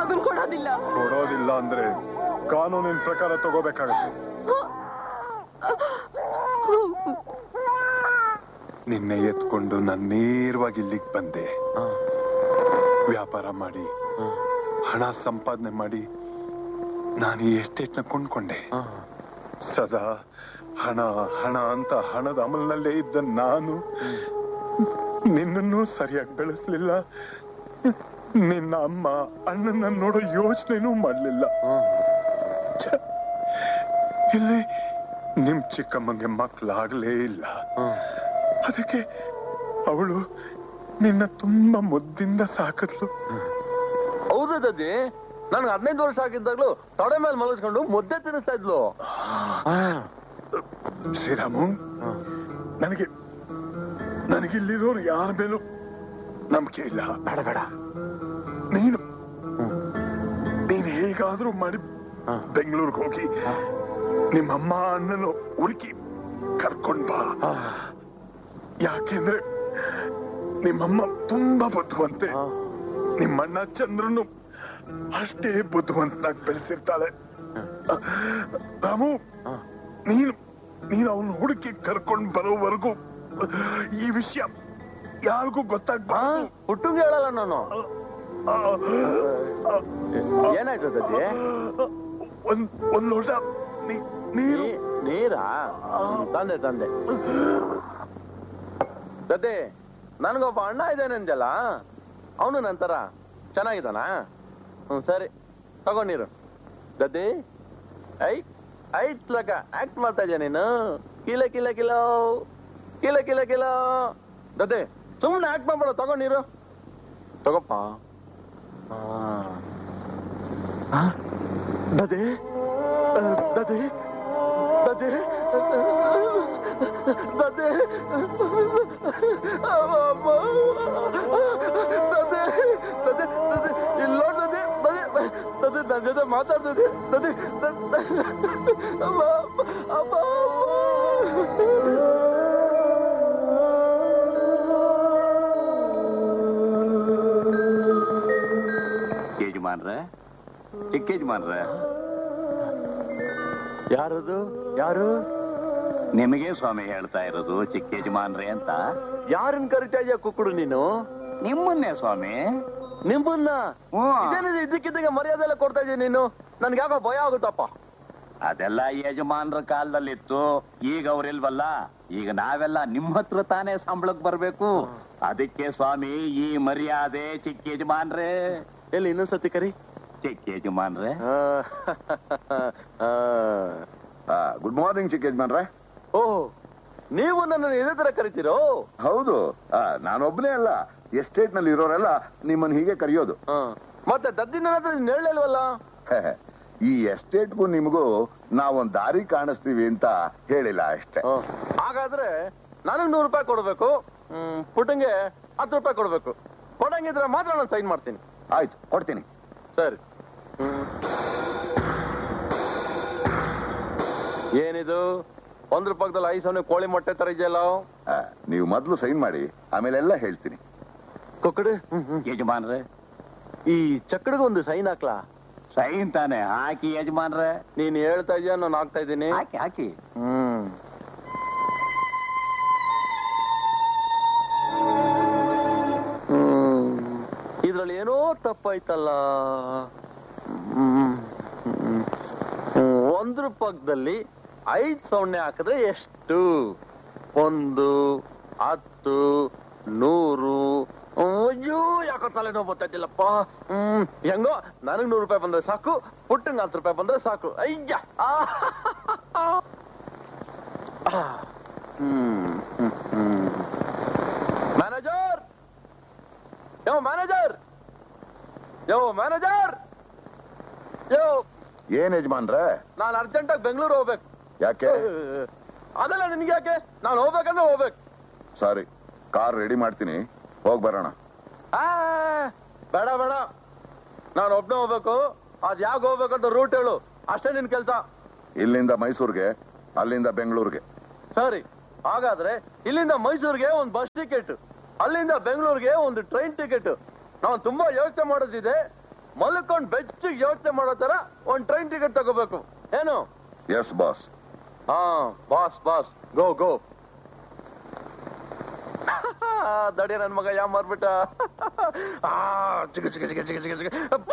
ಮಗನ್ ಕೊಡೋದಿಲ್ಲ ಕೊಡೋದಿಲ್ಲ ಅಂದ್ರೆ ಕಾನೂನಿನ ಪ್ರಕಾರ ತಗೋಬೇಕಾಗತ್ತೆ ನಿನ್ನೆ ಎತ್ಕೊಂಡು ನಾನು ನೇರವಾಗಿ ಇಲ್ಲಿಗೆ ಬಂದೆ ವ್ಯಾಪಾರ ಮಾಡಿ ಹಣ ಸಂಪಾದನೆ ಮಾಡಿ ನಾನು ಈ ಎಸ್ಟೇಟ್ನ ಕೊಂಡ್ಕೊಂಡೆ ಸದಾ ಹಣ ಹಣ ಅಂತ ಹಣದ ಅಮಲ್ನಲ್ಲೇ ಇದ್ದ ನಾನು ನಿನ್ನನ್ನು ಸರಿಯಾಗಿ ಬೆಳೆಸ್ಲಿಲ್ಲ ನಿನ್ನ ಅಮ್ಮ ಅಣ್ಣನ ನೋಡೋ ಯೋಚನೆನೂ ಮಾಡ್ಲಿಲ್ಲ ಛೆ, ಇಲ್ಲಿ ನಿಮ್ ಚಿಕ್ಕಮ್ಮಂಗೆ ಮಕ್ಳಾಗ್ಲೇ ಇಲ್ಲ ಅದಕ್ಕೆ ಅವಳು ನಿನ್ನ ತುಂಬಾ ಮುದ್ದಿಂದ ಸಾಕಿದ್ಲು ಹೌದು ದಜ್ಜಿ ನನ್ಗೆ ಹದಿನೈದು ವರ್ಷ ಆಗಿದ್ದಾಗ್ಲೂ ತೊಡೆ ಮೇಲೆ ಮಲಗಿಸ್ಕೊಂಡು ಮುದ್ದೆ ತಿನ್ನಿಸ್ತಾ ಇದ್ಲು ಶ್ರೀರಾಮು ನನಗೆ ನನಗಿಲ್ಲಿರೋರು ಯಾರ ಮೇಲೂ ನಂಬಿಕೆ ಇಲ್ಲ ಬೇಡ ಬೇಡ ನೀನು ನೀನು ಹೇಗಾದ್ರೂ ಮಾಡಿ ಬೆಂಗಳೂರಿಗೆ ಹೋಗಿ ನಿಮ್ಮಮ್ಮ ಅಣ್ಣನು ಹುಡುಕಿ ಕರ್ಕೊಂಡ್ ಬಾ ಯಾಕೆಂದ್ರೆ ನಿಮ್ಮಮ್ಮ ತುಂಬಾ ಬುದ್ಧಿವಂತೆ ನಿಮ್ಮಣ್ಣ ಚಂದ್ರನು ಅಷ್ಟೇ ಬುದ್ಧಿವಂತನಾಗಿ ಬೆಳೆಸಿರ್ತಾಳೆ ರಾಮು ನೀನು ನೀನು ಅವನು ಹುಡುಕಿ ಕರ್ಕೊಂಡ್ ಬರೋವರೆಗೂ ಈ ವಿಷಯ ಯಾರಿಗೂ ಗೊತ್ತಾಗ್ಬಾರ್ದು ಹುಟ್ಟುಂಗೆ ಹೇಳಲ್ಲ ನಾನು ಆ, ಆ, ಏನಾಯ್ತು ದಜ್ಜಿ ಒಂದ್ ಒಂದ್ ಲೋಟ ನೀ- ನೀರು ನೀ- ನೀರಾ ಹ್ಮ್, ತಂದೆ ತಂದೆ ದದ್ದೆ ನನ್ಗೊಬ್ಬ ಅಣ್ಣ ಇದ್ದಾನೆ ಅಂದಲ್ಲ ಅವನು ನಂತರ ಚೆನ್ನಾಗಿದ್ದಾನ ಹ್ಮ್ ಸರಿ ತಗೋ ನೀರು ದದ್ದಿ ಐ ಐಟ್ ಲಕ ಆಕ್ಟ್ ಮಾಡ್ತಾ ಇದ್ಯಾ ನೀನು ಕಿಲ ಕಿಲ ಕಿಲೋ ಕಿಲ ಕಿಲ ಕಿಲೋ ದದ್ದೆ ಸುಮ್ಮನೆ ಆಕ್ಟ್ ಮಾಡ್ಬೇಡ ತಗೋ ನೀರು ತಗೋಪ್ಪ ದದೆ ದದೆ ದದೆ ದದೆ ದದೆ ದದೆ ದದೆ ಇಲ್ಲ ದದೆ ದದೆ ದದೆ ನನ್ನ ಜೊತೆ ಮಾತಾಡ್ತದೆ ದದೆ ಅಮ್ಮ ಅಮ್ಮ ಯಜಮಾನ್ರೆ ಚಿಕ್ಕ ಯಜಮಾನ್ರೆ ಯಾರದು ಯಾರು ನಿಮಗೆ ಸ್ವಾಮಿ ಹೇಳ್ತಾ ಇರೋದು ಚಿಕ್ಕ ಯಜಮಾನ್ರೆ ಅಂತ ಯಾರನ್ನ ಕರಿತಾ ಇದೆಯಾ ಕುಕ್ಕುಡು ನೀನು ನಿಮ್ಮನ್ನೇ ಸ್ವಾಮಿ ನಿಮ್ಮನ್ನ ಹ್ಮ್. ಇದೇನಿದೆ ಇದ್ದಕ್ಕಿದ್ದಂಗೆ ಮರ್ಯಾದೆ ಎಲ್ಲ ಕೊಡ್ತಾ ಇದೀಯ ನೀನು ನನ್ಗೆ ಯಾಕೋ ಭಯ ಆಗುತ್ತಪ್ಪ ಅದೆಲ್ಲ ಯಜಮಾನ್ರ ಕಾಲದಲ್ಲಿತ್ತು ಈಗ ಅವ್ರಿಲ್ವಲ್ಲ ಈಗ ನಾವೆಲ್ಲ ನಿಮ್ಮ ಹತ್ರ ತಾನೇ ಸಂಬಳಕ್ ಬರ್ಬೇಕು ಅದಕ್ಕೆ ಸ್ವಾಮಿ ಈ ಮರ್ಯಾದೆ ಚಿಕ್ಕ ಯಜಮಾನ್ರೆ ಎಲ್ಲಿ ಇನ್ನೊಂದ್ಸತಿ ಕರಿ ಚಿಕ್ಕ ಯಜಮಾನ್ರೆ ಗುಡ್ ಮಾರ್ನಿಂಗ್ ಚಿಕ್ಕ ಯಜಮಾನ್ರೆ ಓ ನೀವು ನನ್ನನ್ನು ಇದೇ ತರ ಕರಿತೀರೋ ಹೌದು ಆ, ನಾನೊಬ್ನೇ ಅಲ್ಲ ಎಸ್ಟೇಟ್ ನಲ್ಲಿ ಇರೋರೆಲ್ಲ ನಿಮ್ಮನ್ನ ಹೀಗೆ ಕರೆಯೋದು ಹ. ಮತ್ತೆ ದದ್ದಿನ ಹತ್ರ ನೀನ್ ಹೇಳಲಿಲ್ವಲ್ಲ ಈ ಎಸ್ಟೇಟ್ಗೂ ನಿಮಗೂ ನಾವೊಂದ್ ದಾರಿ ಕಾಣಿಸ್ತೀವಿ ಅಂತ ಹೇಳಿಲ್ಲ ಅಷ್ಟೇ ಹ. ಹಾಗಾದ್ರೆ ನನಗ್ ನೂರು ರೂಪಾಯಿ ಕೊಡ್ಬೇಕು ಹ್ಮ್, ಪುಟ್ಟಂಗೆ ಹತ್ತು ರೂಪಾಯಿ ಕೊಡ್ಬೇಕು ಕೊಡಂಗಿದ್ರೆ ಮಾತ್ರ ನಾನು ಸೈನ್ ಮಾಡ್ತೀನಿ ಆಯ್ತು ಕೊಡ್ತೀನಿ ಸರಿ ಹ್ಮ್. ಏನಿದು ಒಂದ್ ರೂಪಾಯಿದಲ್ಲಿ ಐದು ಸೊನ್ನೆ ಕೋಳಿ ಮೊಟ್ಟೆ ತರ ಇದೆಯಲ್ಲ ಆ, ನೀವು ಮೊದ್ಲು ಸೈನ್ ಮಾಡಿ ಆಮೇಲೆ ಎಲ್ಲ ಹೇಳ್ತೀನಿ ಕೊಕ್ಕಡೆ ಯಜಮಾನ್ರೆ ಈ ಚಕ್ಕಡಿಗೆ ಒಂದು ಸೈನ್ ಹಾಕ್ಲಾ ಸೈನ್ ತಾನೆ ಹಾಕಿ ಯಜಮಾನ್ರೆ ನೀನ್ ಹೇಳ್ತಾ ಇದೀಯ ನಾನು ಹಾಕ್ತಾ ಇದ್ದೀನಿ ಹಾಕಿ ಹಾಕಿ ಹ್ಮ್ ಇದ್ರಲ್ಲಿ ಏನೋ ತಪ್ಪಾಯ್ತಲ್ಲ ಹ್ಮ್. ಹ್ಮ್. ಒಂದ್ರ ಪಕ್ಕದಲ್ಲಿ ಐದ್ ಸೊನ್ನೆ ಹಾಕಿದ್ರೆ ಎಷ್ಟು ಒಂದು ಹತ್ತು ನೂರು ಅಯ್ಯೋ ಯಾಕೋ ತಲೆನೋವು ಬರ್ತಾಯಿಲ್ಲಪ್ಪ ಹ್ಮ್ ಹೆಂಗೋ ನನಗ್ ನೂರು ರೂಪಾಯಿ ಬಂದ್ರೆ ಸಾಕು ಪುಟ್ಟಂಗ್ ಹತ್ತು ರೂಪಾಯಿ ಬಂದ್ರೆ ಸಾಕು ಅಯ್ಯ ಆ. ಆ. ಹ್ಮ್ ಹ್ಮ್, ಹ್ಮ್ ಮ್ಯಾನೇಜರ್ ಯೋ ಮ್ಯಾನೇಜರ್ ಯೋ ಮ್ಯಾನೇಜರ್ ಯೋ ಏನ್ ಯಜಮಾನ್ರೆ ನಾನು ಅರ್ಜೆಂಟಾಗಿ ಬೆಂಗಳೂರು ಹೋಗ್ಬೇಕು ಯಾಕೆ ಅದಲ್ಲ ನಿನ್ಗೆ ಯಾಕೆ ನಾನು ಹೋಗ್ಬೇಕಂದ್ರೆ ಹೋಗ್ಬೇಕು ಸಾರಿ ಕಾರ್ ರೆಡಿ ಮಾಡ್ತೀನಿ ಹೋಗ್ ಬರೋಣ ಆ, ಬೇಡ ಬೇಡ ನಾನು ಒಬ್ನೇ ಹೋಗ್ಬೇಕು ಅದ್ ಯಾಕೆ ಹೋಗ್ಬೇಕಂತ ರೂಟ್ ಹೇಳು ಅಷ್ಟೇ ನಿನ್ ಕೆಲ್ಸ ಇಲ್ಲಿಂದ ಮೈಸೂರ್ಗೆ ಅಲ್ಲಿಂದ ಬೆಂಗಳೂರಿಗೆ ಸರಿ ಹಾಗಾದ್ರೆ ಇಲ್ಲಿಂದ ಮೈಸೂರಿಗೆ ಒಂದು ಬಸ್ ಟಿಕೆಟ್ ಅಲ್ಲಿಂದ ಬೆಂಗಳೂರಿಗೆ ಒಂದು ಟ್ರೈನ್ ಟಿಕೆಟ್ ನಾನು ತುಂಬಾ ಯೋಚನೆ ಮಾಡೋದಿದೆ ಮಲ್ಕೊಂಡ್ ಬೆಚ್ಚಗೆ ಯೋಚನೆ ಮಾಡೋ ತರ ಒಂದ್ ಟ್ರೈನ್ ಟಿಕೆಟ್ ತಗೋಬೇಕು ಏನು ಎಸ್ ಬಾಸ್ ಹಾ ಬಾಸ್ ಬಾಸ್ ಗೋ ಗೋ ದಡಿಯ ನನ್ ಮಗ ಯಾ ಮಾರ್ಬಿಟ್ಟ ಆ, ಚಿಗ ಚಿಗ ಚಿಗ ಚಿಗ ಚಿಗ ಚಿಗ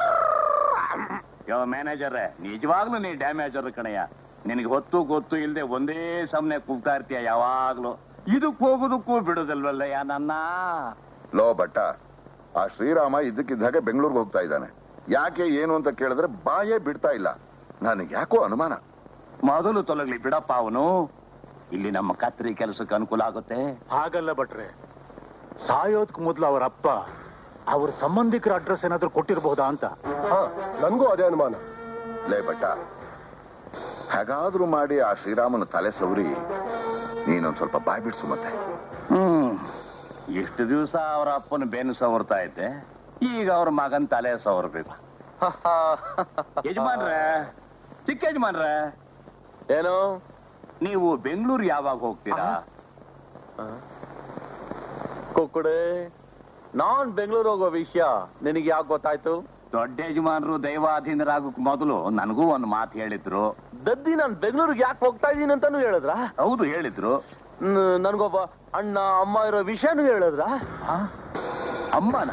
ಯೋ ಮ್ಯಾನೇಜರ್ ನಿಜವಾಗ್ಲೂ ನೀ ಡ್ಯಾಮೇಜರ್ ಕಣಯ್ಯ ನಿನಗೆ ಹೊತ್ತು ಗೊತ್ತು ಇಲ್ದೆ ಒಂದೇ ಸಮನೆ ಕೂಗ್ತಾ ಇರ್ತೀಯ ಯಾವಾಗ್ಲೂ ಇದಕ್ ಹೋಗೋದಕ್ಕೂ ಬಿಡೋದಲ್ವಲ್ಲ ಯಾ ನನ್ನ ಲೋ ಭಟ್ಟ ಆ ಶ್ರೀರಾಮ ಇದ್ದಕ್ಕಿದ್ದಾಗೆ ಬೆಂಗಳೂರಿಗೆ ಹೋಗ್ತಾ ಇದ್ದಾನೆ ಯಾಕೆ ಏನು ಅಂತ ಕೇಳಿದ್ರೆ ಬಾಯೇ ಬಿಡ್ತಾ ಇಲ್ಲ ನನಗೆ ಯಾಕೋ ಅನುಮಾನ ಮೊದಲು ತೊಲಗ್ಲಿ ಬಿಡಪ್ಪ ಅವನು ಇಲ್ಲಿ ನಮ್ಮ ಕತ್ರಿ ಕೆಲಸಕ್ಕೆ ಅನುಕೂಲ ಆಗುತ್ತೆ ಹಾಗಲ್ಲ ಭಟ್ರೆ ಸಾಯೋದಕ್ ಮೊದ್ಲು ಅವರ ಅಪ್ಪ ಅವ್ರ ಸಂಬಂಧಿಕರ ಅಡ್ರೆಸ್ ಏನಾದ್ರೂ ಕೊಟ್ಟಿರಬಹುದಾ ಅಂತ ನನ್ಗೂ ಅದೇ ಅನುಮಾನ ಲೇ ಭಟ್ಟ ಹೇಗಾದ್ರೂ ಮಾಡಿ ಆ ಶ್ರೀರಾಮನ ತಲೆ ಸವರಿ ನೀನೊಂದ್ ಸ್ವಲ್ಪ ಬಾಯ್ ಬಿಡ್ಸು ಮತ್ತೆ ಹ್ಮ್ ಎಷ್ಟು ದಿವಸ ಅವರ ಅಪ್ಪನ ಬೆನ್ನು ಸವರ್ತಾ ಇದ್ದೆ ಈಗ ಅವ್ರ ಮಗನ್ ತಲೆ ಸವರ್ಬೇಕು ಯಜಮಾನ್ರೆ ಚಿಕ್ಕ ಯಜಮಾನ್ರೆ ಏನು ನೀವು ಬೆಂಗಳೂರು ಯಾವಾಗ ಹೋಗ್ತೀರಾ ಕುಕ್ಕುಡೆ ನಾನ್ ಬೆಂಗಳೂರು ಹೋಗೋ ವಿಷಯ ನಿನಗೆ ಯಾಕೆ ಗೊತ್ತಾಯ್ತು ದೊಡ್ಡ ಯಜಮಾನರು ದೈವಾಧೀನರಾಗಕ್ ಮೊದಲು ನನಗೂ ಒಂದು ಮಾತು ಹೇಳಿದ್ರು ದದ್ದಿ ನಾನ್ ಬೆಂಗಳೂರಿಗೆ ಯಾಕೆ ಹೋಗ್ತಾ ಇದೀನಿ ಅಂತಾನು ಹೇಳಿದ್ರ ಹೌದು ಹೇಳಿದ್ರು ನನ್ಗೊಬ್ಬ ಅಣ್ಣ ಅಮ್ಮ ಇರೋ ವಿಷಯನೂ ಹೇಳಿದ್ರ ಅಮ್ಮನ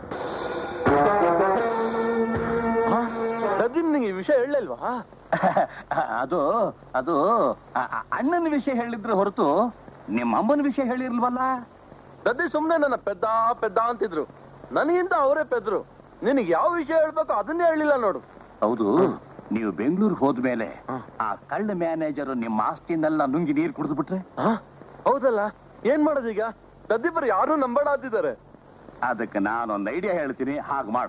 ದದ್ದಿ ನಿಂಗೆ ಈ ವಿಷಯ ಹೇಳಲ್ವಾ ಅದು ಅದು ಅ- ಅ- ಅಣ್ಣನ ವಿಷಯ ಹೇಳಿದ್ರು ಹೊರತು ನಿಮ್ಮ ಅಮ್ಮನ ವಿಷಯ ಹೇಳಿರ್ಲ್ವಲ್ಲ ದದ್ದಿ ಸುಮ್ನೆ ನನ್ನ ಪೆದ್ದ ಪೆದ್ದ ಅಂತಿದ್ರು ನನಗಿಂತ ಅವರೇ ಪೆದ್ರು ನಿನಗೆ ಯಾವ ವಿಷಯ ಹೇಳ್ಬೇಕು ಅದನ್ನೇ ಹೇಳಿಲ್ಲ ನೋಡು ಹೌದು ನೀವು ಬೆಂಗಳೂರು ಹೋದ್ಮೇಲೆ ಆ ಕಳ್ಳ ಮ್ಯಾನೇಜರ್ ನಿಮ್ಮ ಆಸ್ತಿನೆಲ್ಲ ನುಂಗಿ ನೀರು ಕುಡಿದು ಬಿಟ್ರೆ ಹ? ಹೌದಲ್ಲ ಏನ್ ಮಾಡೋದೀಗ ದದ್ದಿ ಬರೀ ಯಾರು ನಂಬೇಡ ಅಂತಿದ್ದಾರೆ ಅದಕ್ಕೆ ನಾನೊಂದು ಐಡಿಯಾ ಹೇಳ್ತೀನಿ ಹಾಗೆ ಮಾಡು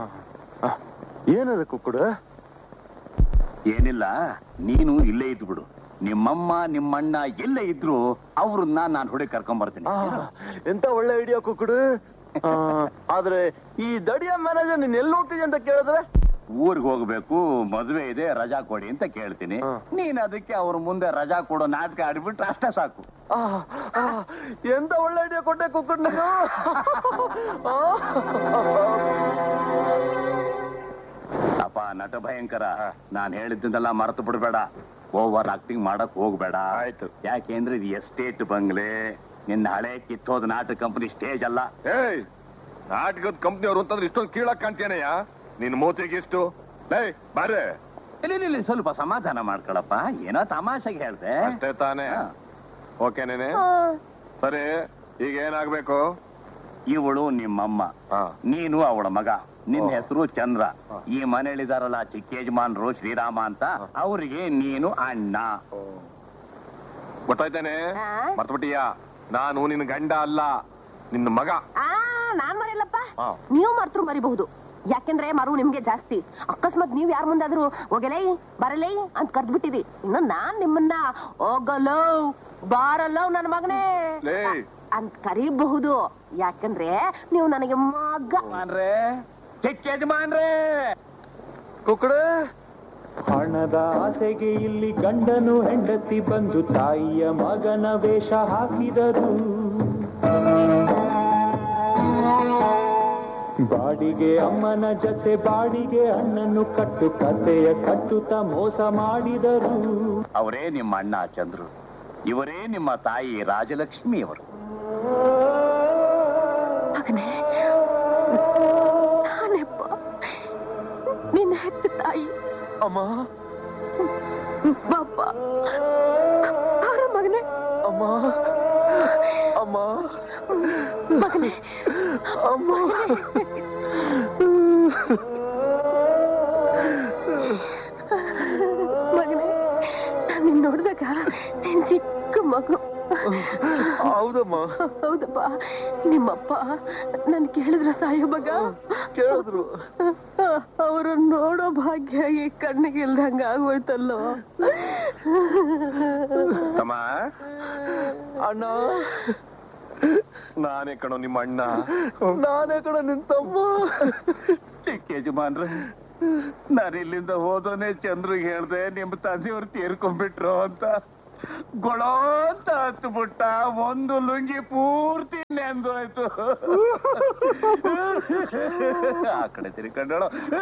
ಏನದ ಕುಕ್ಕುಡು ಏನಿಲ್ಲ ನೀನು ಇಲ್ಲೇ ಇದ್ದು ಬಿಡು ನಿಮ್ಮಮ್ಮ ನಿಮ್ಮಣ್ಣ ಎಲ್ಲೇ ಇದ್ರು ಅವ್ರನ್ನ ನಾನು ಹುಡುಗಿ ಕರ್ಕೊಂಡ್ ಬರ್ತೀನಿ ಎಂತ ಒಳ್ಳೆ ಐಡಿಯಾ ಕುಕ್ಕುಡು ಆ, ಆದ್ರೆ ಈ ದಡಿಯ ಮ್ಯಾನೇಜರ್ ನೀನ್ ಎಲ್ಲಿ ಹೋಗ್ತಿದ್ಯ ಅಂತ ಕೇಳಿದ್ರೆ ಊರಿಗೆ ಹೋಗ್ಬೇಕು ಮದುವೆ ಇದೆ ರಜಾ ಕೊಡಿ ಅಂತ ಕೇಳ್ತೀನಿ ಹಾ. ನೀನ್ ಅದಕ್ಕೆ ಅವ್ರ ಮುಂದೆ ರಜಾ ಕೊಡೋ ನಾಟಕ ಆಡ್ಬಿಟ್ರೆ ಅಷ್ಟೇ ಸಾಕು ಆ, ಆ, ಎಂತ ಒಳ್ಳೆ ಐಡಿಯಾ ಕೊಟ್ಟೆ ಕುಕ್ಕುಡ್ ನೀನು ಆ. ಅಪ್ಪ ನಟ ಭಯಂಕರ ನಾನ್ ಹೇಳಿದ್ದನ್ನೆಲ್ಲ ಮರೆತು ಬಿಡ್ಬೇಡ ಓವರ್ ಆಕ್ಟಿಂಗ್ ಮಾಡಕ್ ಹೋಗ್ಬೇಡ ಆಯ್ತು. ಯಾಕೆಂದ್ರೆ ಇದು ಎಸ್ಟೇಟ್ ಬಂಗ್ಲೆ ನಿನ್ನ ಹಳೆ ಕಿತ್ತೋದ್ ನಾಟಕ ಕಂಪನಿ ಸ್ಟೇಜ್ ಅಲ್ಲ ಏಯ್ ನಾಟಕದ ಕಂಪ್ನಿಯವರು ಅಂತಂದ್ರೆ ಇಷ್ಟೊಂದು ಕೀಳಕ್ ಕಾಣ್ತೇನೆಯ ನಿನ್ ಮೂತಿಗೆ ಎಷ್ಟು ಲೇ ಬಾರೆ ಇಲ್ಲಿ ಇಲ್ಲಿ, ಇಲ್ಲಿ, ಸ್ವಲ್ಪ ಸಮಾಧಾನ ಮಾಡ್ಕೊಳಪ್ಪ ಏನೋ ತಮಾಷೆಗೆ ಹೇಳ್ದೆ ಅಷ್ಟೇ ತಾನೇ ಹಾ. ಓಕೆನೇನೆ ಸರಿ ಈಗ ಏನಾಗ್ಬೇಕು ಇವಳು ನಿಮ್ಮಮ್ಮ ಹಾ. ನೀನು ಅವಳ ಮಗ ನಿನ್ನ ಓ. ಹೆಸರು ಚಂದ್ರ ಹಾ. ಈ ಮನೇಲಿದಾರಲ್ಲ ಚಿಕ್ಕ ಯಜಮಾನ್ರು ಶ್ರೀರಾಮ ಅಂತ ಅವರಿಗೆ ನೀನು ಅಣ್ಣ ಗೊತ್ತಾಯ್ತೇನೆ ಆ? ಮರ್ತ್ಬಿಟ್ಟಿಯಾ ನಾನು ನಿನ್ನ ಗಂಡ ಅಲ್ಲ ನಿನ್ನ ಮಗ ಆ ನಾನ್ ಮರಿಲ್ಲಪ್ಪ ಹಾ. ನೀವು ಮರ್ತರು ಮರಿಬಹುದು ಯಾಕೆಂದ್ರೆ ಮರು ನಿಮ್ಗೆ ಜಾಸ್ತಿ ಅಕಸ್ಮಾತ್ ನೀವ್ ಯಾರ ಮುಂದಾದ್ರು ಹೋಗಲೇ ಬರಲೇ ಅಂತ ಕರ್ದ್ಬಿಟ್ಟಿರಿ ಇನ್ನು ನಾನ್ ನಿಮ್ಮನ್ನ ಹೋಗಲೋ ಬಾರಲ್ಲೋ ನನ್ನ ಮಗನೇ ಲೇ. ಅಂತ ಕರೀಬಹುದು ಯಾಕಂದ್ರೆ ನೀವು ನನಗೆ ಮಗ ಯಜಮಾನ್ರೇ ಚಿಕ್ಕ ಯಜಮಾನ್ರೇ ಕುಕ್ಕುಡು ಹಣದ ಆಸೆಗೆ ಇಲ್ಲಿ ಗಂಡನು ಹೆಂಡತಿ ಬಂದು ತಾಯಿಯ ಮಗನ ವೇಷ ಹಾಕಿದರು ಬಾಡಿಗೆ ಅಮ್ಮನ ಜೊತೆ ಬಾಡಿಗೆ ಅಣ್ಣನು ಕಟ್ಟು ಕತೆಯ ಕಟ್ಟುತ್ತ ಮೋಸ ಮಾಡಿದರು ಅವರೇ ನಿಮ್ಮ ಅಣ್ಣ ಚಂದ್ರು ಇವರೇ ನಿಮ್ಮ ತಾಯಿ ರಾಜಲಕ್ಷ್ಮಿ ಅವರು ಮಗನೇ ನಾನೆಪ್ಪ ನಿನ್ನ ಹೆತ್ತ ತಾಯಿ ಅಮ್ಮ ಬಾಪ ಬಾರ ಮಗನೇ ಅಮ್ಮ ಅಮ್ಮ ಮಗನೇ ಅಮ್ಮ ಮಗನೇ ನಾನು ನಿನ್ ನೋಡಿದಾಗ ನೀನ್ ಚಿಕ್ಕ ಮಗು ಹೌದಮ್ಮ ಹೌದಪ್ಪ ನಿಮ್ಮಪ್ಪ ನನ್ ಕೇಳಿದ್ರ ಸಾಯೋ ಮಗ ಕೇಳಿದ್ರು ಅವರು ನೋಡೋ ಭಾಗ್ಯ ಈ ಕಣ್ಣಿಗೆ ಇಲ್ದಂಗ ಆಗೋಯ್ತಲ್ಲೋ ತಮ್ಮ ಅಣ್ಣ ನಾನೇ ಕಣೋ ನಿಮ್ಮ ಅಣ್ಣ ನಾನೇ ಕಡೆ ನಿಂತಮ್ಮ ಚಿಕ್ಕ ಯಜಮಾನ್ರೆ ನಾನು ಇಲ್ಲಿಂದ ಹೋದೋನೆ ಚಂದ್ರಿಗೆ ಹೇಳ್ದೆ ನಿಮ್ಮ ತಂದೆಯವ್ರು ತೀರ್ಕೊಂಡ್ಬಿಟ್ರು ಅಂತ ಗೊಳೋ ಅಂತ ಹತ್ತು ಬಿಟ್ಟ ಒಂದು ಲುಂಗಿ ಪೂರ್ತಿ ನೆಂದೋಯ್ತು ಆ ಕಡೆ ತಿರ್ಕೊಂಡಳು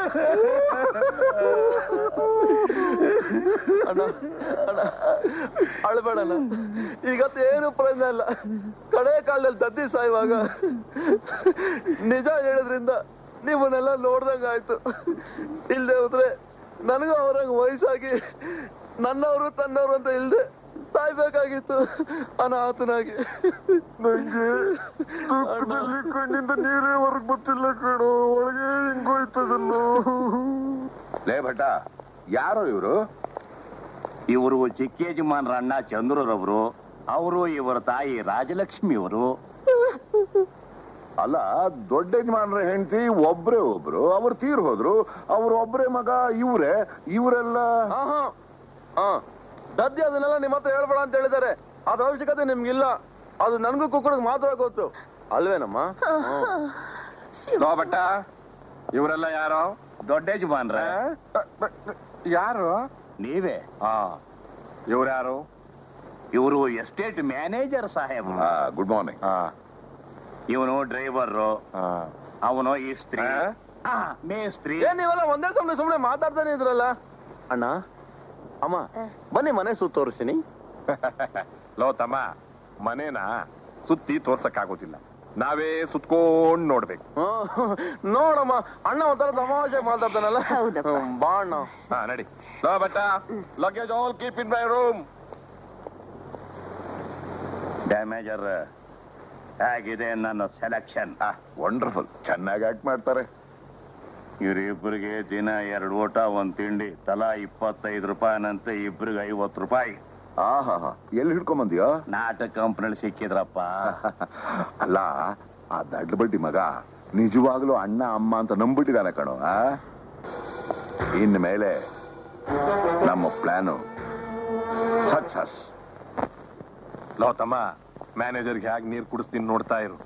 ಅಣ್ಣ ಅಣ್ಣ ಅಳ್ಬೇಡಣ್ಣ ಈಗತ್ತು ಏನು ಪ್ರಯೋಜನ ಇಲ್ಲ ಕಡೆ ಕಾಲದಲ್ಲಿ ದದ್ದಿ ಸಾಯುವಾಗ ನಿಜ ಹೇಳಿದ್ರಿಂದ ನಿಮ್ಮನ್ನೆಲ್ಲ ನೋಡ್ದಂಗ ಆಯ್ತು ಇಲ್ದೆ ಹೋದ್ರೆ ನನಗೂ ಅವ್ರಂಗ ವಯಸ್ಸಾಗಿ ನನ್ನವರು ತನ್ನವರು ಅಂತ ಇಲ್ದೆ ಸಾಯ್ಬೇಕಾಗಿತ್ತು ಅನಾಥನಾಗಿ ನಂಗೆ ದುಃಖದಲ್ಲಿ ಕಣ್ಣಿಂದ ನೀರೇ ಹೊರಗೆ ಗೊತ್ತಿಲ್ಲ ಕಣೋ ಒಳಗೆ ಹಿಂಗೋಯ್ತದಲ್ಲೋ ಲೇ ಭಟ್ಟ ಯಾರು ಇವರು ಇವರು ಚಿಕ್ಕ ಯಜಮಾನ್ರ ಅಣ್ಣ ಚಂದ್ರರವರು ಅವರು ಇವರ ತಾಯಿ ರಾಜಲಕ್ಷ್ಮಿ ಅವರು ಅಲ್ಲ ದೊಡ್ಡ ಯಜಮಾನ್ರ ಹೆಂಡತಿ ಒಬ್ರೇ ಒಬ್ರು ಅವ್ರು ತೀರ್ ಹೋದ್ರು ಅವ್ರ ಒಬ್ರೇ ಮಗ ಇವ್ರೆ ಇವರೆಲ್ಲ ಹಾ ಹಾ ಹಾ ದದ್ದಿ ಅದನ್ನೆಲ್ಲ ನಿಮ್ಮ ಹತ್ರ ಹೇಳ್ಬೇಡ ಅಂತ ಹೇಳಿದ್ದಾರೆ ಅದ ಅವಶ್ಯಕತೆ ನಿಮ್ಗಿಲ್ಲ ಅದು ನನ್ಗೂ ಕುಕ್ಕಡಿಗೆ ಮಾತ್ರ ಗೊತ್ತು ಅಲ್ವೇನಮ್ಮ ಲೋ ಭಟ್ಟ ಇವರೆಲ್ಲ ಯಾರು ದೊಡ್ಡ ಯಜಮಾನ್ರ ಯಾರು ನೀವೇ ಹಾ ಇವ್ರ್ಯಾರು ಇವರು ಎಸ್ಟೇಟ್ ಮ್ಯಾನೇಜರ್ ಸಾಹೇಬ್ ಗುಡ್ ಮಾರ್ನಿಂಗ್ ಹಾ ಇವನು ಡ್ರೈವರ್ ಹಾ ಅವನು ಇಸ್ತ್ರಿ ಆ? ಆ, ಮೇಸ್ತ್ರಿ ಏನ್ ನೀವೆಲ್ಲ ಒಂದೇ ಸುಮ್ನೆ ಸುಮ್ನೆ ಮಾತಾಡ್ತಾನೆ ಇದ್ರಲ್ಲ ಅಣ್ಣ ಅಮ್ಮ ಬನ್ನಿ ಮನೆ ಸುತ್ತ ತೋರಿಸ್ತೀನಿ ಲೋ ತಮ್ಮ ಮನೇನ ಸುತ್ತಿ ತೋರ್ಸಕ್ಕಾಗೋದಿಲ್ಲ ನಾವೇ ಸುತ್ಕೊಂಡ್ ನೋಡ್ಬೇಕು ಹ್ಮ್. ನೋಡಮ್ಮ ಅಣ್ಣ ಒಂಥರ ತಮಾಷೆ ಮಾತಾಡ್ತಾನಲ್ಲ ಹೌದಪ್ಪ. ಹ್ಮ್, ಬಾ ಅಣ್ಣ ಹಾ ನಡಿ ಲೋ Bhatta luggage all keep in my room damager ಹೇಗಿದೆ ನನ್ನ ಸೆಲೆಕ್ಷನ್ ವಂಡರ್ಫುಲ್ ಚೆನ್ನಾಗಿ ಆಕ್ಟ್ ಮಾಡ್ತಾರೆ ಇವರಿಬ್ಬರಿಗೆ ದಿನ ಎರಡು ಊಟ ಒಂದ್ ತಿಂಡಿ ತಲಾ ಇಪ್ಪತ್ತೈದು ರೂಪಾಯಿನಂತೆ ಇಬ್ರಿಗೆ ಐವತ್ತು ರೂಪಾಯಿ ಆ ಹಾ ಹಾ ಎಲ್ಲಿ ಹಿಡ್ಕೊಂಬಂದಿಯೋ ನಾಟಕ ಕಂಪ್ನಿಲಿ ಸಿಕ್ಕಿದ್ರಪ್ಪ ಅಲ್ಲ ಆ ದಡ್ಡ ಬಡ್ಡಿ ಮಗ ನಿಜವಾಗ್ಲೂ ಅಣ್ಣ ಅಮ್ಮ ಅಂತ ನಂಬಿಟ್ಟಿದ್ದಾನೆ ಕಣೋ ಆ ಇನ್ ಮೇಲೆ ನಮ್ಮ ಪ್ಲಾನು ಸಕ್ಸಸ್ ಲೋ ತಮ್ಮ ಮ್ಯಾನೇಜರ್ಗೆ ಹೇಗೆ ನೀರು ಕುಡಿಸ್ತೀನಿ ನೋಡ್ತಾ ಇರು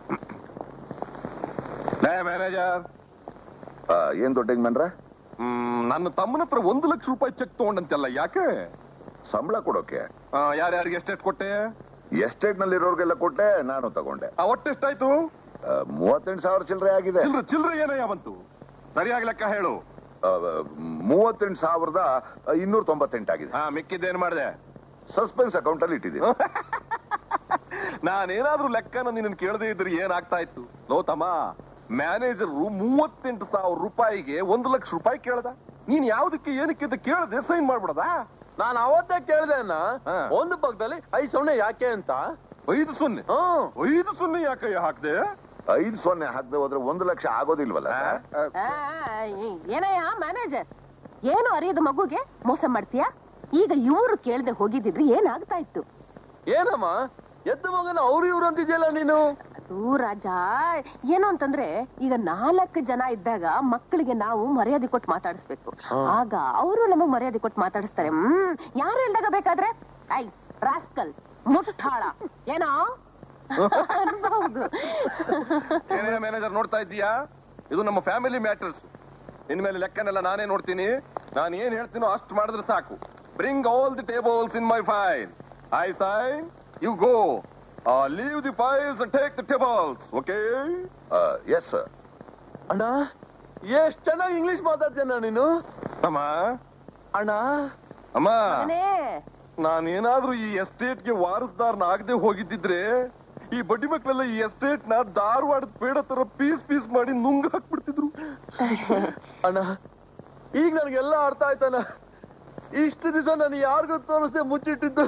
ಲೇ ಮ್ಯಾನೇಜರ್ ಏನ್ ದೊಡ್ಡ ಯಜಮಾನ್ರ ಹ್ಮ್ ನನ್ನ ತಮ್ಮನ ಹತ್ರ ಒಂದು ಲಕ್ಷ ರೂಪಾಯಿ ಚೆಕ್ ತಗೊಂಡಂತೆಲ್ಲ ಯಾಕೆ ಸಂಬಳ ಕೊಡೋಕೆ ಆ, ಯಾರ್ಯಾರಿಗೆ ಎಷ್ಟೆಷ್ಟು ಕೊಟ್ಟೆ ಎಸ್ಟೇಟ್ ನಲ್ಲಿರೋರ್ಗೆಲ್ಲ ಕೊಟ್ಟೆ ನಾನು ತಗೊಂಡೆ ಆ ಒಟ್ಟೆಷ್ಟಾಯ್ತು ಆ, ಮೂವತ್ತೆಂಟು ಸಾವಿರ ಚಿಲ್ಲರೆ ಆಗಿದೆ ಚಿಲ್ರೆ ಚಿಲ್ರೆ ಏನಯ್ಯ ಬಂತು ಸರಿಯಾಗಿ ಲೆಕ್ಕ ಹೇಳು ಆ, ಮೂವತ್ತೆಂಟು ಸಾವಿರದ ಇನ್ನೂರ ತೊಂಬತ್ತೆಂಟಾಗಿದೆ ಹಾ ಮಿಕ್ಕಿದ್ದೇನ್ ಮಾಡಿದೆ ಸಸ್ಪೆನ್ಸ್ ಅಕೌಂಟ್ ಅಲ್ಲಿ ಇಟ್ಟಿದ್ದೀನಿ ನಾನೇನಾದ್ರೂ ಲೆಕ್ಕನ ನಿನ್ನ ಕೇಳದೆ ಇದ್ರೆ ಏನಾಗ್ತಾ ಇತ್ತು ಲೋತಮ್ಮ ಮ್ಯಾನೇಜರ್ ಮೂವತ್ತೆಂಟು ಸಾವಿರ ರೂಪಾಯಿಗೆ ಒಂದು ಲಕ್ಷ ರೂಪಾಯಿ ಕೇಳ್ದ ನೀನ್ ಯಾವ್ದಕ್ಕೆ ಏನಕ್ಕೆ ಅಂತ ಕೇಳದೆ ಸೈನ್ ಮಾಡ್ಬಿಡದ ನಾನು ಅವತ್ತೇ ಕೇಳ್ದೆ ಅಣ್ಣ ಹಾ. ಒಂದು ಪಕ್ಕದಲ್ಲಿ ಐದು ಸೊನ್ನೆ ಯಾಕೆ ಅಂತ ಐದು ಸೊನ್ನೆ ಹ್ಮ್ ಐದು ಸೊನ್ನೆ ಯಾಕಯ್ಯ ಹಾಕ್ದೆ ಐದು ಸೊನ್ನೆ ಹಾಕದೆ ಹೋದ್ರೆ ಒಂದು ಲಕ್ಷ ಆಗೋದಿಲ್ವಲ್ಲ ಆ? ಸರ್? ಆ, ಏನಯ್ಯ ಮ್ಯಾನೇಜರ್ ಏನು ಅರಿಯದ ಮಗುಗೆ ಮೋಸ ಮಾಡ್ತೀಯಾ ಈಗ ಇವ್ರು ಕೇಳ್ದೆ ಹೋಗಿದ್ದಿದ್ರೆ ಏನಾಗ್ತಾ ಇತ್ತು ಏನಮ್ಮ ಎದ್ದು ಮಗನ ಅವ್ರು ಇವ್ರು ಅಂತಿದ್ಯಲ್ಲ ನೀನು ಅದು ರಾಜ ಏನು ಅಂತಂದ್ರೆ ಈಗ ನಾಲ್ಕು ಜನ ಇದ್ದಾಗ ಮಕ್ಕಳಿಗೆ ನಾವು ಮರ್ಯಾದೆ ಕೊಟ್ಟು ಮಾತಾಡಿಸ್ಬೇಕು ಆಗ ಅವರು ನಮಗ್ ಮರ್ಯಾದೆ ಕೊಟ್ಟು ಮಾತಾಡಿಸ್ತಾರೆ ಹ್ಮ್ ಯಾರು ಇಲ್ದಾಗ ಬೇಕಾದ್ರೆ ಐ ರಾಸ್ಕಲ್ ಮುಟ್ಟಾಳ ಏನೋ ಅನ್ಬಹುದು ಏನೇ ಮ್ಯಾನೇಜರ್ ನೋಡ್ತಾ ಇದ್ದೀಯಾ ಇದು ನಮ್ಮ ಫ್ಯಾಮಿಲಿ ಮ್ಯಾಟರ್ಸ್ ಇನ್ಮೇಲೆ ಲೆಕ್ಕನೆಲ್ಲ ನಾನೇ ನೋಡ್ತೀನಿ ನಾನು ಏನ್ ಹೇಳ್ತೀನೋ ಅಷ್ಟು ಮಾಡಿದ್ರೆ ಸಾಕು bring all the tables in my file I sign you go leave the files take the tables okay yes sir ಅಣ್ಣ ಎಷ್ಟ್ ಚೆನ್ನಾಗಿ ಇಂಗ್ಲಿಷ್ ಮಾತಾಡ್ತೀಯಣ್ಣ ನೀನು ಅಮ್ಮ ಅಣ್ಣ ಅಮ್ಮ ಮಗನೇ, ನಾನೇನಾದ್ರೂ ಈ ಎಸ್ಟೇಟ್ಗೆ ವಾರಸ್ದಾರ್ನ ಆಗದೆ ಹೋಗಿದ್ದಿದ್ರೆ ಈ ಬಡ್ಡಿ ಮಕ್ಕಳೆಲ್ಲ ಈ ಎಸ್ಟೇಟ್ ನ ಧಾರವಾಡದ ಪೇಡ ತರ ಪೀಸ್ ಪೀಸ್ ಮಾಡಿ ನುಂಗ್ ಹಾಕ್ಬಿಡ್ತಿದ್ರು ಅಣ್ಣ ಈಗ ನನಗೆಲ್ಲ ಅರ್ಥ ಆಯ್ತಣ್ಣ ಇಷ್ಟು ದಿವಸ ನಾನು ಯಾರಿಗೂ ತೋರಿಸ್ದೆ ಮುಚ್ಚಿಟ್ಟಿದ್ದು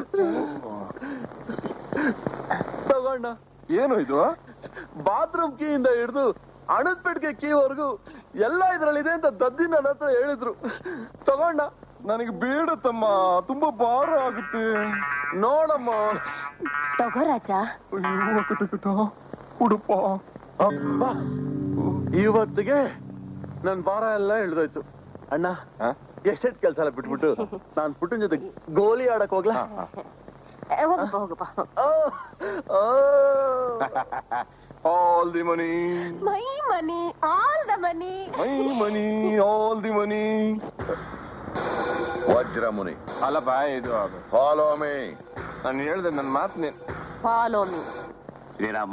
ತಗೊಂಡ ಏನು ಇದು ಬಾತ್ರೂಮ್ ಕೀಯಿಂದ ಹಿಡಿದು ಹಣದ ಪೆಟ್ಟಿಗೆ ಕೀವರೆಗೂ ಎಲ್ಲ ಇದ್ರಲ್ಲಿದೆ ಅಂತ ದದ್ದಿ ನನ್ನ ಹತ್ರ ಹೇಳಿದ್ರು ತಗೊಂಡ ನನಗೆ ಬೇಡ ತಮ್ಮ ತುಂಬಾ ಭಾರ ಆಗುತ್ತೆ ನೋಡಮ್ಮ ತಗೋ ರಾಜ ಅಯ್ಯೋ ಕಟ ಕಟ ಉಡುಪ ಅಬ್ಬ ಇವತ್ತಿಗೆ ನನ್ ಭಾರ ಎಲ್ಲ ಇಳ್ದೋಯ್ತು ಅಣ್ಣ ಎಷ್ಟೆಟ್ ಕೆಲಸ ಎಲ್ಲ ಬಿಟ್ಬಿಟ್ಟು ನಾನ್ ಪುಟ್ಟನ್ ಜೊತೆ ಗೋಲಿ ಆಡಕ್ ಹೋಗ್ಲಾ ಏ, ಹೋಗಪ್ಪ ಹೋಗಪ್ಪ ಆ, ಆ. All the money my money all the money my money all the money Vajramuni ಅಲ್ಲಪ್ಪ ಇದು ಫಾಲೋ ಮೀ ನಾನು ಹೇಳ್ದೆ ನನ್ನ ಮಾತು ನೀನ್ ಫಾಲೋ ಮೀ ಶ್ರೀರಾಮ